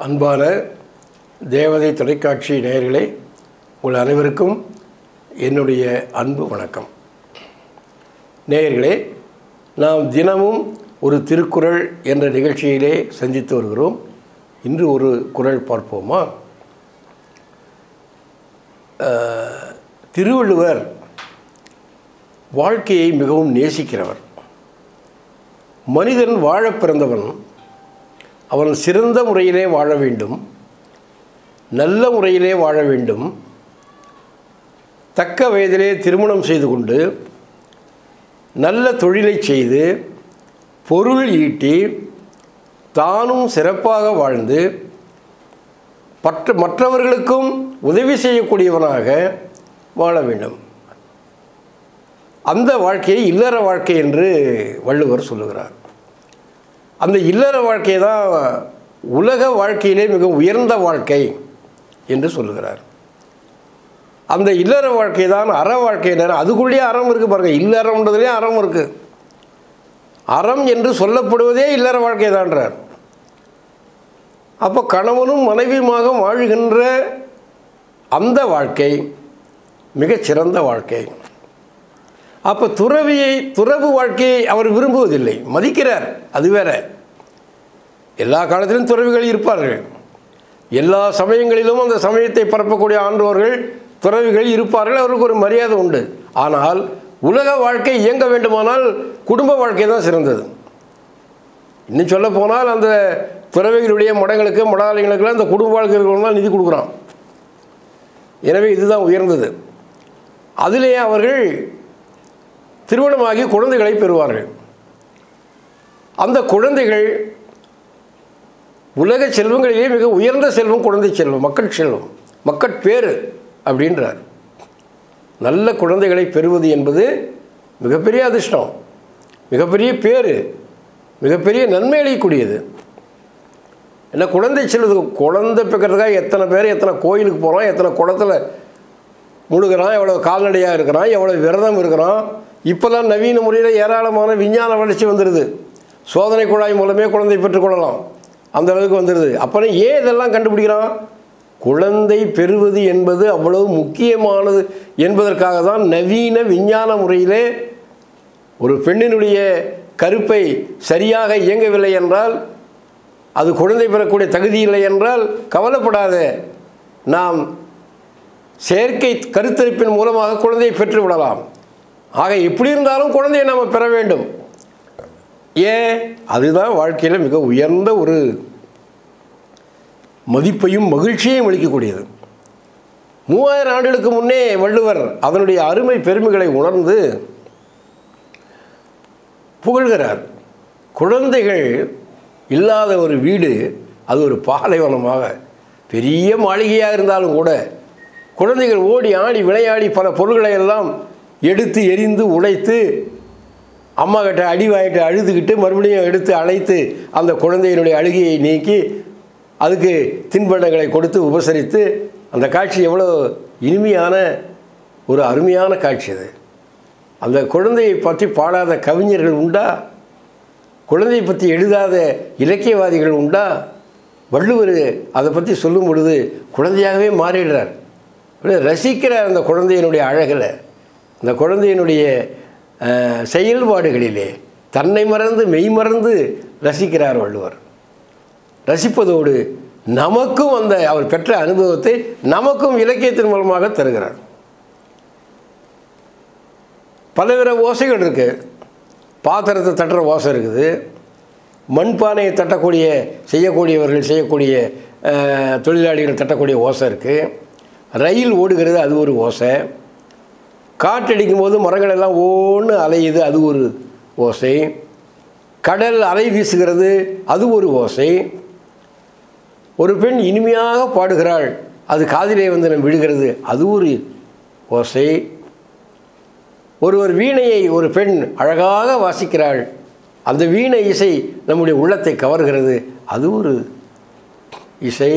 அன்பான தேவதை தொலைக்காட்சி நேயர்களே உங்கள் அனைவருக்கும் என்னுடைய அன்பு வணக்கம் நேயர்களே நாம் தினமும் ஒரு திருக்குறள் என்ற நிகழ்ச்சியிலே சந்தித்து வருகிறோம் இன்று ஒரு குறள் பார்ப்போமா அஹ், திருவள்ளுவர் வாழ்க்கையை மிகவும் நேசிக்கிறவர் மனிதன் வாழப் பிறந்தவன் அவன் சிறந்த முறையிலே வாழ வேண்டும் நல்ல முறையிலே வாழ வேண்டும் தக்க வயதிலே திருமணம் செய்து கொண்டு நல்ல தொழிலை செய்து பொருள் ஈட்டி தானும் சிறப்பாக வாழ்ந்து பற்ற மற்றவர்களுக்கும் உதவி செய்யக்கூடியவனாக வாழ வேண்டும் அந்த வாழ்க்கையை இல்லற வாழ்க்கை என்று வள்ளுவர் சொல்லுகிறார் அந்த இல்லற வாழ்க்கை தான் உலக வாழ்க்கையிலே மிக உயர்ந்த வாழ்க்கை என்று சொல்லுகிறார் அந்த இல்லற வாழ்க்கை தான் அற வாழ்க்கை அதுக்குள்ளேயே அறம் இருக்குது பாருங்கள் இல்லறம்ன்றதுலேயே அறம் இருக்குது அறம் என்று சொல்லப்படுவதே இல்லற வாழ்க்கை தான்றார் அப்போ கணவனும் மனைவியுமாக வாழ்கின்ற அந்த வாழ்க்கை மிகச் சிறந்த வாழ்க்கை அப்போ துறவியை துறவு வாழ்க்கையை அவர் விரும்புவதில்லை மதிக்கிறார் அது வேற எல்லா காலத்திலும் துறவிகள் இருப்பார்கள் எல்லா சமயங்களிலும் அந்த சமயத்தை பரப்பக்கூடிய ஆண்டோர்கள் துறவிகள் இருப்பார்கள் அவருக்கு ஒரு மரியாதை உண்டு ஆனால் உலக வாழ்க்கை இயங்க வேண்டுமானால் குடும்ப வாழ்க்கை தான் சிறந்தது இன்னும் சொல்ல போனால் அந்த துறவிகளுடைய மடங்களுக்கு மடாலயங்களுக்கெல்லாம் அந்த குடும்ப வாழ்க்கை இருக்கிறவங்க தான் நிதி கொடுக்குறான் எனவே இதுதான் உயர்ந்தது அதிலே அவர்கள் திருமணமாகி குழந்தைகளை பெறுவார்கள் அந்த குழந்தைகள் உலக செல்வங்களிலே மிக உயர்ந்த செல்வம் குழந்தை செல்வம் மக்கள் செல்வம் மக்கட்பேறு அப்படின்றார் நல்ல குழந்தைகளை பெறுவது என்பது மிகப்பெரிய அதிர்ஷ்டம் மிகப்பெரிய பேர் மிகப்பெரிய நன்மை அளிக்கக்கூடியது என்ன குழந்தை செல்வதுக்கு குழந்தை பெக்கிறதுக்காக எத்தனை பேர் எத்தனை கோயிலுக்கு போகிறான் எத்தனை குளத்தில் முழுகிறான் எவ்வளோ கால்நடையாக இருக்கிறான் எவ்வளோ விரதம் இருக்கிறான் இப்போல்லாம் நவீன முறையில் ஏராளமான விஞ்ஞான வளர்ச்சி வந்துடுது சோதனை குழாய் மூலமே குழந்தை பெற்றுக்கொள்ளலாம் அந்த அளவுக்கு வந்துடுது அப்புறம் ஏன் இதெல்லாம் கண்டுபிடிக்கிறான் குழந்தை பெறுவது என்பது அவ்வளவு முக்கியமானது என்பதற்காக தான் நவீன விஞ்ஞான முறையிலே ஒரு பெண்ணினுடைய கருப்பை சரியாக இயங்கவில்லை என்றால் அது குழந்தை பெறக்கூடிய தகுதி இல்லை என்றால் கவலைப்படாத நாம் செயற்கை கருத்தரிப்பின் மூலமாக குழந்தையை பெற்று விடலாம் ஆக எப்படி இருந்தாலும் குழந்தையை நாம் பெற வேண்டும் ஏன் அதுதான் வாழ்க்கையில் மிக உயர்ந்த ஒரு மதிப்பையும் மகிழ்ச்சியையும் அளிக்கக்கூடியது மூவாயிரம் ஆண்டுகளுக்கு முன்னே வள்ளுவர் அதனுடைய அருமை பெருமைகளை உணர்ந்து புகழ்கிறார் குழந்தைகள் இல்லாத ஒரு வீடு அது ஒரு பாலைவனமாக பெரிய மாளிகையாக இருந்தாலும் கூட குழந்தைகள் ஓடி ஆடி விளையாடி பல பொருள்களை எல்லாம் எடுத்து எரிந்து உடைத்து அம்மா கிட்ட அடி வாங்கிட்டு அழுதுகிட்டு மறுபடியும் எடுத்து அழைத்து அந்த குழந்தையினுடைய அழுகையை நீக்கி அதுக்கு தின்பண்டங்களை கொடுத்து உபசரித்து அந்த காட்சி எவ்வளோ இனிமையான ஒரு அருமையான காட்சி அது அந்த குழந்தையை பற்றி பாடாத கவிஞர்கள் உண்டா குழந்தையை பற்றி எழுதாத இலக்கியவாதிகள் உண்டா வள்ளுவர் அதை பற்றி சொல்லும் பொழுது குழந்தையாகவே மாறிடுறார் அப்படியே ரசிக்கிறார் அந்த குழந்தையினுடைய அழகில் அந்த குழந்தையினுடைய அஹ், செயல்பாடுகளிலே தன்னை மறந்து மெய் மறந்து ரசிக்கிறார் வள்ளுவர் ரசிப்பதோடு நமக்கும் அந்த அவர் பெற்ற அனுபவத்தை நமக்கும் இலக்கியத்தின் மூலமாக தருகிறார் பலவித ஓசைகள் இருக்குது பாத்திரத்தை தட்டுற ஓசை இருக்குது மண்பானையை தட்டக்கூடிய செய்யக்கூடியவர்கள் செய்யக்கூடிய அஹ், தொழிலாளிகள் தட்டக்கூடிய ஓசை இருக்குது ரயில் ஓடுகிறது அது ஒரு ஓசை காற்றடிக்கும் போது மரங்கள் எல்லாம் ஓன்னு அலையுது அது ஒரு ஓசை கடல் அலை வீசுகிறது அது ஒரு ஓசை ஒரு பெண் இனிமையாக பாடுகிறாள் அது காதிலே வந்து நம்ம விழுகிறது அது ஒரு ஓசை ஒருவர் வீணையை ஒரு பெண் அழகாக வாசிக்கிறாள் அந்த வீணை இசை நம்முடைய உள்ளத்தை கவர்கிறது அது ஒரு இசை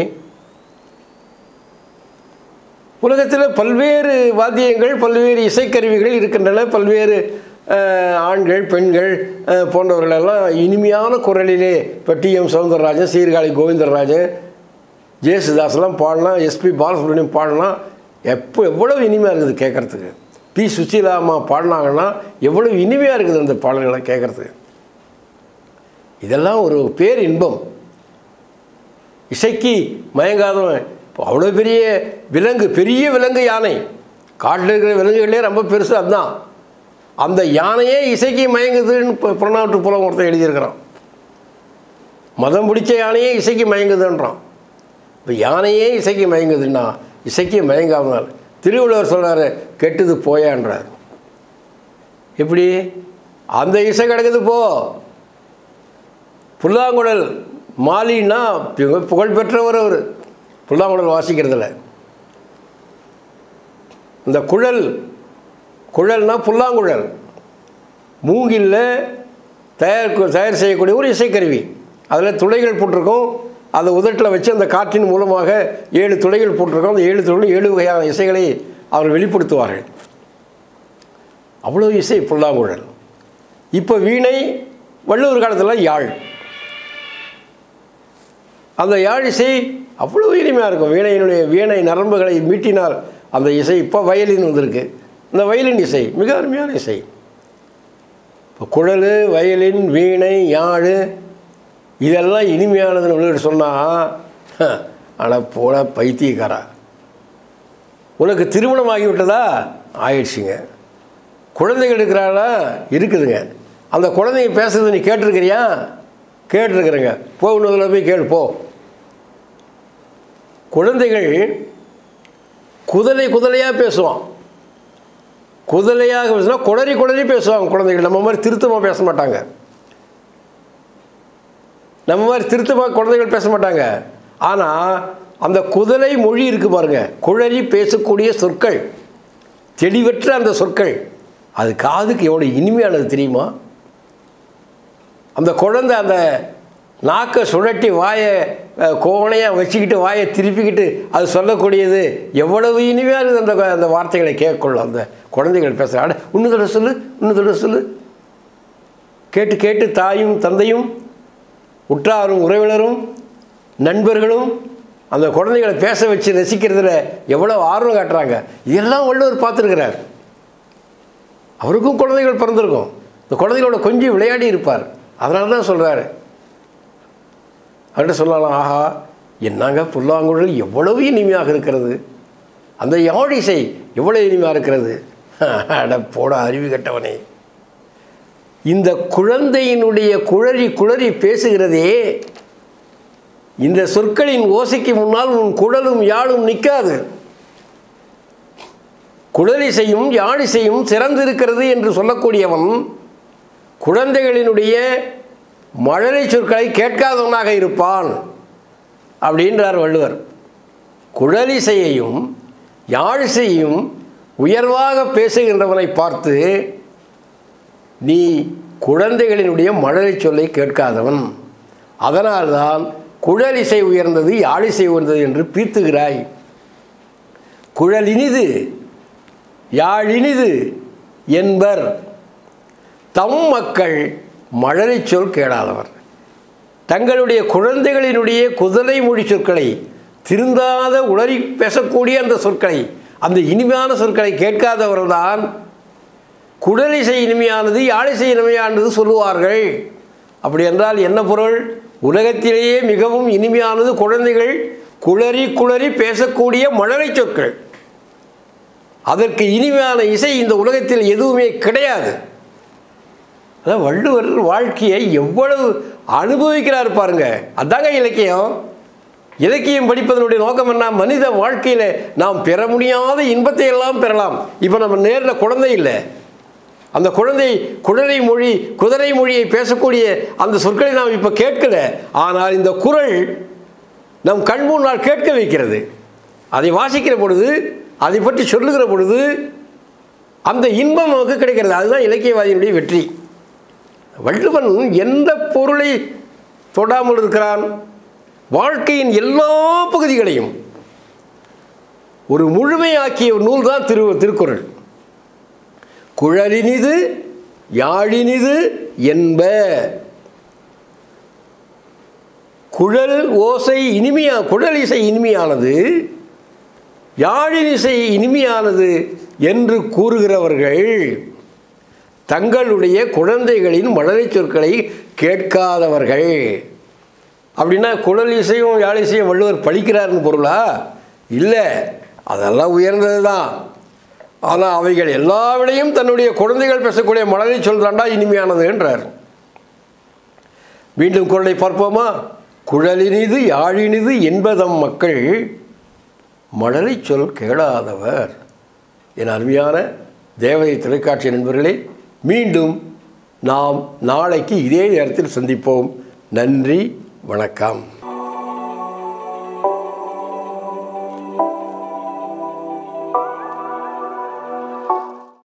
உலகத்தில் பல்வேறு வாத்தியங்கள் பல்வேறு இசைக்கருவிகள் இருக்கின்றன பல்வேறு அஹ், ஆண்கள் பெண்கள் அஹ், போன்றவர்களெல்லாம் இனிமையான குரலிலே இப்போ டி எம் சவுந்தரராஜன் சீர்காழி கோவிந்தராஜன் ஜேசுதாஸ்லாம் பாடலாம் எஸ்பி பாலசுப்ரமணியம் பாடலாம் எப்போ எவ்வளவு இனிமையாக இருக்குது கேட்குறதுக்கு பி சுசீலா அம்மா பாடினாங்கன்னா எவ்வளவு இனிமையாக இருக்குது அந்த பாடல்களை கேட்குறதுக்கு இதெல்லாம் ஒரு பேர் இன்பம் இசைக்கு மயங்காதவன் இப்போ அவ்வளோ பெரிய விலங்கு பெரிய விலங்கு யானை காட்டில் இருக்கிற விலங்குகளே ரொம்ப பெருசு அதுதான் அந்த யானையே இசைக்கு மயங்குதுன்னு இப்போ புறநாட்டு புலம் ஒருத்தன் எழுதியிருக்கிறான் மதம் பிடிச்ச யானையே இசைக்கு மயங்குதுன்றான் இப்போ யானையே இசைக்கு மயங்குதுன்னா இசைக்கு மயங்காமல் திருவள்ளுவர் சொல்கிறாரு கெட்டது போயான்றார் எப்படி அந்த இசை கிடக்குது போ புல்லாங்குழல் மாலின்னா புகழ் புகழ்பெற்றவர் அவர் புல்லாங்குழல் வாசிக்கிறதுல இந்த குழல் குழல்னா புல்லாங்குழல் மூங்கில்ல தயார் தயார் செய்யக்கூடிய ஒரு இசைக்கருவி அதில் துளைகள் போட்டிருக்கும் அதை உதட்டில் வச்சு அந்த காற்றின் மூலமாக ஏழு துளைகள் போட்டிருக்கோம் அந்த ஏழு துளைகளும் ஏழு வகையான இசைகளை அவர் வெளிப்படுத்துவார்கள் அவ்வளோ இசை புல்லாங்குழல் இப்போ வீணை வள்ளுவர் காலத்தில் யாழ் அந்த யாழ் இசை அவ்வளோ இனிமையாக இருக்கும் வீணையினுடைய வீணை நரம்புகளை மீட்டினால் அந்த இசை இப்போ வயலின் வந்திருக்கு இந்த வயலின் இசை மிக அருமையான இசை இப்போ குழல் வயலின் வீணை யாழ் இதெல்லாம் இனிமையானதுன்னு வள்ளுவர் சொன்னால் ஆனால் போல பைத்தியக்காரா உனக்கு திருமணம் ஆகிவிட்டதா ஆயிடுச்சுங்க குழந்தைகள் இருக்கிறாளா இருக்குதுங்க அந்த குழந்தைங்க பேசுறது நீ கேட்டிருக்கிறியா கேட்டிருக்கிறேங்க போ இன்னொரு போய் கேளு போ குழந்தைகள் குதலை குதலையாக பேசுவான் குதலையாக பேசுனா குளறி குளறி பேசுவாங்க குழந்தைகள் நம்ம மாதிரி திருத்தமாக பேச மாட்டாங்க நம்ம மாதிரி திருத்தமாக குழந்தைகள் பேச மாட்டாங்க ஆனால் அந்த குதலை மொழி இருக்கு பாருங்க குழறி பேசக்கூடிய சொற்கள் தெளிவற்ற அந்த சொற்கள் அது காதுக்கு எவ்வளோ இனிமையானது தெரியுமா அந்த குழந்தை அந்த நாக்கை சுழட்டி வாயை கோவனையாக வச்சுக்கிட்டு வாயை திருப்பிக்கிட்டு அது சொல்லக்கூடியது எவ்வளவு இனிமையாக இருக்குது அந்த அந்த வார்த்தைகளை கேட்கொள்ளும் அந்த குழந்தைகள் பேசுகிற அட இன்னுதோட சொல்லு இன்னுதோட சொல்லு கேட்டு கேட்டு தாயும் தந்தையும் உற்றாரும் உறவினரும் நண்பர்களும் அந்த குழந்தைகளை பேச வச்சு ரசிக்கிறதுல எவ்வளோ ஆர்வம் காட்டுறாங்க இதெல்லாம் வள்ளுவர் பார்த்துருக்கிறார் அவருக்கும் குழந்தைகள் பிறந்திருக்கும் இந்த குழந்தைகளோட கொஞ்சம் விளையாடி இருப்பார் அதனால தான் சொல்கிறாரு அவர்கிட்ட சொல்லலாம் ஆஹா என்னங்க புல்லாங்குழல் எவ்வளவு இனிமையாக இருக்கிறது அந்த யாழிசை எவ்வளோ இனிமையாக இருக்கிறது அட போட அறிவு கட்டவனே இந்த குழந்தையினுடைய குழறி குழறி பேசுகிறதே இந்த சொற்களின் ஓசைக்கு முன்னால் உன் குழலும் யாழும் நிற்காது குழலிசையும் யாழிசையும் சிறந்திருக்கிறது என்று சொல்லக்கூடியவன் குழந்தைகளினுடைய மழலை சொற்களை கேட்காதவனாக இருப்பான் அப்படின்றார் வள்ளுவர் குழலிசையையும் யாழிசையும் உயர்வாக பேசுகின்றவனை பார்த்து நீ குழந்தைகளினுடைய மழலை சொல்லை கேட்காதவன் அதனால்தான் குழலிசை உயர்ந்தது யாழிசை உயர்ந்தது என்று பீத்துகிறாய் குழலினிது யாழினிது என்பர் தம் மக்கள் மழலை சொல் கேளாதவர் தங்களுடைய குழந்தைகளினுடைய குதலை மொழி சொற்களை திருந்தாத உளறி பேசக்கூடிய அந்த சொற்களை அந்த இனிமையான சொற்களை கேட்காதவர்கள்தான் குடலிசை இனிமையானது யாழிசை இனிமையானது சொல்லுவார்கள் அப்படி என்றால் என்ன பொருள் உலகத்திலேயே மிகவும் இனிமையானது குழந்தைகள் குளறி குளறி பேசக்கூடிய மழலை சொற்கள் அதற்கு இனிமையான இசை இந்த உலகத்தில் எதுவுமே கிடையாது அதான் வள்ளுவர் வாழ்க்கையை எவ்வளவு அனுபவிக்கிறார் பாருங்க அதாங்க இலக்கியம் இலக்கியம் படிப்பதனுடைய நோக்கம் என்ன மனித வாழ்க்கையில் நாம் பெற முடியாத இன்பத்தை எல்லாம் பெறலாம் இப்போ நம்ம நேரில் குழந்தை இல்லை அந்த குழந்தை குழலை மொழி குதிரை மொழியை பேசக்கூடிய அந்த சொற்களை நாம் இப்போ கேட்கல ஆனால் இந்த குரல் நம் கண் முன்னால் கேட்க வைக்கிறது அதை வாசிக்கிற பொழுது அதை பற்றி சொல்லுகிற பொழுது அந்த இன்பம் நமக்கு கிடைக்கிறது அதுதான் இலக்கியவாதியினுடைய வெற்றி வள்ளுவன் எந்த பொருளை தொடாமல் இருக்கிறான் வாழ்க்கையின் எல்லா பகுதிகளையும் ஒரு முழுமையாக்கிய ஒரு நூல் தான் திரு திருக்குறள் குழலினிது யாழினிது என்ப குழல் ஓசை இனிமையா குழல் இசை இனிமையானது யாழின் இசை இனிமையானது என்று கூறுகிறவர்கள் தங்களுடைய குழந்தைகளின் மழலை சொற்களை கேட்காதவர்கள் அப்படின்னா குழல் இசையும் யாழ் இசையும் வள்ளுவர் பழிக்கிறார்னு பொருளா இல்லை அதெல்லாம் உயர்ந்தது தான் ஆனால் அவைகள் எல்லா விடையும் தன்னுடைய குழந்தைகள் பேசக்கூடிய மழலை சொல் தாண்டா இனிமையானதுன்றார் மீண்டும் குரலை பார்ப்போமா குழலினிது யாழினிது என்பதம் மக்கள் மழலை சொல் கேளாதவர் என் அருமையான தேவதை தொலைக்காட்சி நண்பர்களே மீண்டும் நாம் நாளைக்கு இதே நேரத்தில் சந்திப்போம் நன்றி வணக்கம்